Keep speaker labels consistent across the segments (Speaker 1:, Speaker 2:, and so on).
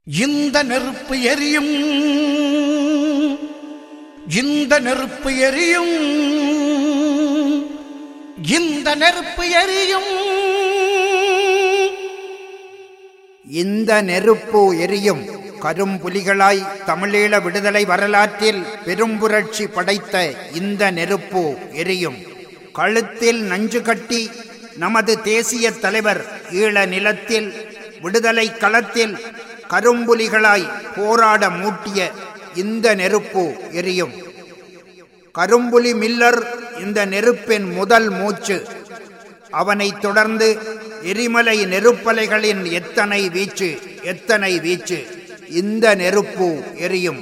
Speaker 1: இந்த நெருப்பு எரியும் இந்த நெருப்பு எரியும் இந்த நெருப்பு எரியும்
Speaker 2: இந்த நெருப்பு எரியும் கரும்புலிகளாய் தமிழீழ விடுதலை வரலாற்றில் பெரும்புரட்சி படைத்த இந்த நெருப்பு எரியும் கழுத்தில் நஞ்சு கட்டி நமது தேசிய தலைவர் ஈழ நிலத்தில் விடுதலை களத்தில் கரும்புலிகளாய் போராட மூட்டிய இந்த நெருப்பு எரியும் கரும்புலி மில்லர் இந்த நெருப்பின் முதல் மூச்சு அவனைத் தொடர்ந்து எரிமலை நெருப்பலைகளின் எத்தனை வீச்சு எத்தனை வீச்சு இந்த நெருப்பு எரியும்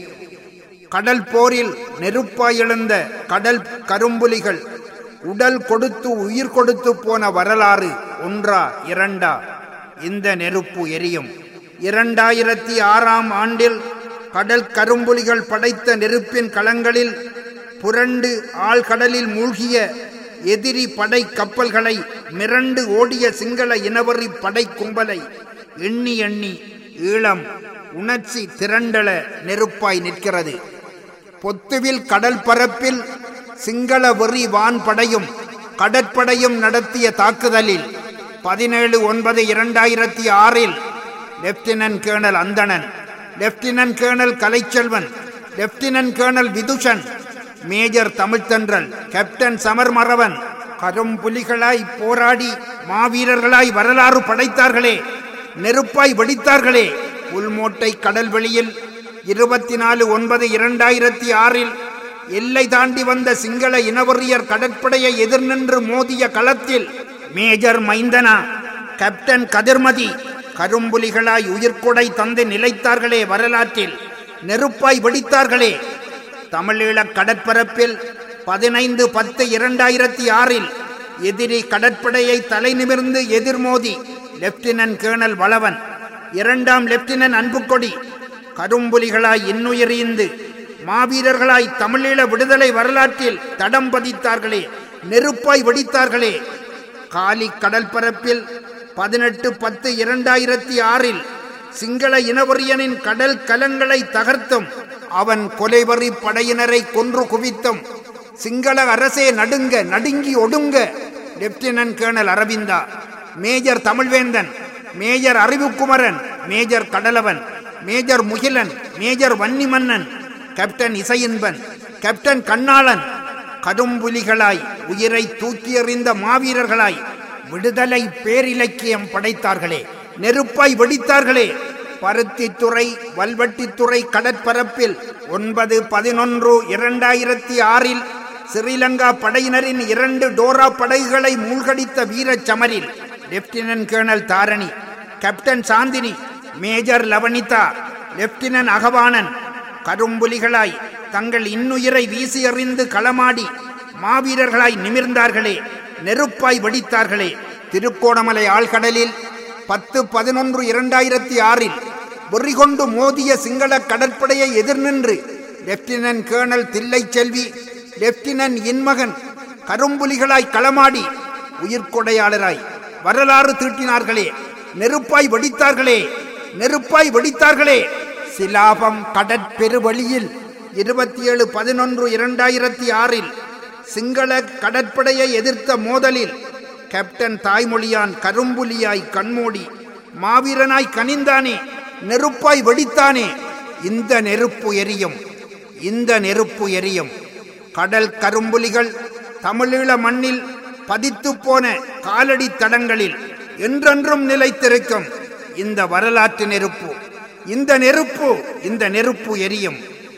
Speaker 2: கடல் போரில் நெருப்பாய் எழுந்த கடல் கரும்புலிகள் உடல் கொடுத்து உயிர் கொடுத்து போன வரலாறு ஒன்றா இரண்டா இந்த நெருப்பு எரியும் இரண்டாயிரத்தி ஆறாம் ஆண்டில் கடல் கரும்புலிகள் படைத்த நெருப்பின் களங்களில் புரண்டு ஆழ்கடலில் மூழ்கிய எதிரி படை கப்பல்களை மிரண்டு ஓடிய சிங்கள இனவரி படை கும்பலை எண்ணி எண்ணி ஈழம் உணர்ச்சி திரண்டல நெருப்பாய் நிற்கிறது பொத்துவில் கடல் பரப்பில் சிங்கள வெறி வான்படையும் கடற்படையும் நடத்திய தாக்குதலில் பதினேழு ஒன்பது இரண்டாயிரத்தி ஆறில் lieutenant colonel Anthanan lieutenant colonel Kalaichelvan lieutenant colonel Vidhushan major Tamilthendral captain Samarmaravan கரும்புலிகளாய் போராடி மாவீரர்களாய் வரலாறு படைத்தார்களே நெருப்பாய் வெடித்தார்களே உள்மோட்டை கடல் வெளியில் இருபத்தி நாலு ஒன்பது இரண்டாயிரத்தி ஆறில் எல்லை தாண்டி வந்த சிங்கள இனவெறியர் கடற்படையை எதிர்நின்று மோதிய களத்தில் மேஜர் மைந்தனா கேப்டன் கதிர்மதி கரும்புலிகளாய் உயிர்கொடை தந்து நிலைத்தார்களே வரலாற்றில் நெருப்பாய் வெடித்தார்களே தமிழீழ கடற்பரப்பில் பதினைந்து பத்து இரண்டாயிரத்தி ஆறில் எதிரி கடற்படையை தலைநிமிர்ந்து எதிர்மோதி லெப்டினன்ட் கேர்னல் வளவன் இரண்டாம் லெப்டினன்ட் அன்புக்கொடி கரும்புலிகளாய் இன்னுயிரீந்து மாவீரர்களாய் தமிழீழ விடுதலை வரலாற்றில் தடம் பதித்தார்களே நெருப்பாய் வெடித்தார்களே காலி கடற்பரப்பில் பதினெட்டு பத்து இரண்டாயிரத்தி ஆறில் சிங்கள இனவரியனின் கடல் கலங்களை தகர்த்தும் அவன் கொலைவரி படையினரை கொன்று குவித்தும் சிங்கள அரசே நடுங்க நடுங்கி ஒடுங்க lieutenant colonel Aravinda major Tamilvendan major Arivukkumaran major Kadalavan major Mugilan major Vannimannan captain Isaiyinban captain Kannalan கரும்புலிகளாய் உயிரை தூக்கி எறிந்த மாவீரர்களாய் விடுதலை பேரிலக்கியம் படைத்தார்களே நெருப்பாய் வெடித்தார்களே பருத்தித்துறை வல்வெட்டித்துறை கடற்பரப்பில் ஒன்பது பதினொன்று இரண்டாயிரத்தி ஆறில் ஸ்ரீலங்கா படையினரின் இரண்டு டோரா படகுகளை மூழ்கடித்த வீரச் சமரில் lieutenant colonel Tharani captain Santhini major Lavanitha lieutenant Agavanan கரும்புலிகளாய் தங்கள் இன்னுயிரை வீசி எறிந்து களமாடி மாவீரர்களாய் நிமிர்ந்தார்களே நெருப்பாய் வெடித்தார்களே திருக்கோணமலை ஆழ்கடலில் பத்து பதினொன்று இரண்டாயிரத்தி ஆறில் வெறிகொண்டு மோதிய சிங்கள கடற்படையை எதிர்நின்று lieutenant colonel Thillai Selvi lieutenant Inmagan கரும்புலிகளாய் களமாடி உயிர்கொடையாளராய் வரலாறு தீட்டினார்களே நெருப்பாய் வெடித்தார்களே நெருப்பாய் வெடித்தார்களே சிலாபம் கடற்பெருவழியில் இருபத்தி ஏழு பதினொன்று இரண்டாயிரத்தி ஆறில் சிங்கள கடற்படையை எதிர்த்த மோதலில் கேப்டன் தாய்மொழியான் கரும்புலியாய் கண்மூடி மாவீரனாய் கனிந்தானே நெருப்பாய் வெடித்தானே இந்த நெருப்பு எரியும் இந்த நெருப்பு எரியும் கடல் கரும்புலிகள் தமிழீழ மண்ணில் பதித்து போன காலடி தடங்களில் என்றென்றும் நிலைத்திருக்கும் இந்த வரலாற்று நெருப்பு இந்த நெருப்பு இந்த நெருப்பு எரியும்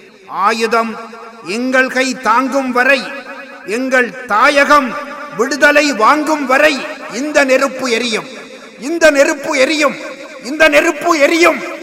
Speaker 2: ஆயுதம் எங்கள் கை தாங்கும் வரை எங்கள் தாயகம் விடுதலை வாங்கும் வரை இந்த நெருப்பு எரியும் இந்த நெருப்பு எரியும் இந்த நெருப்பு எரியும்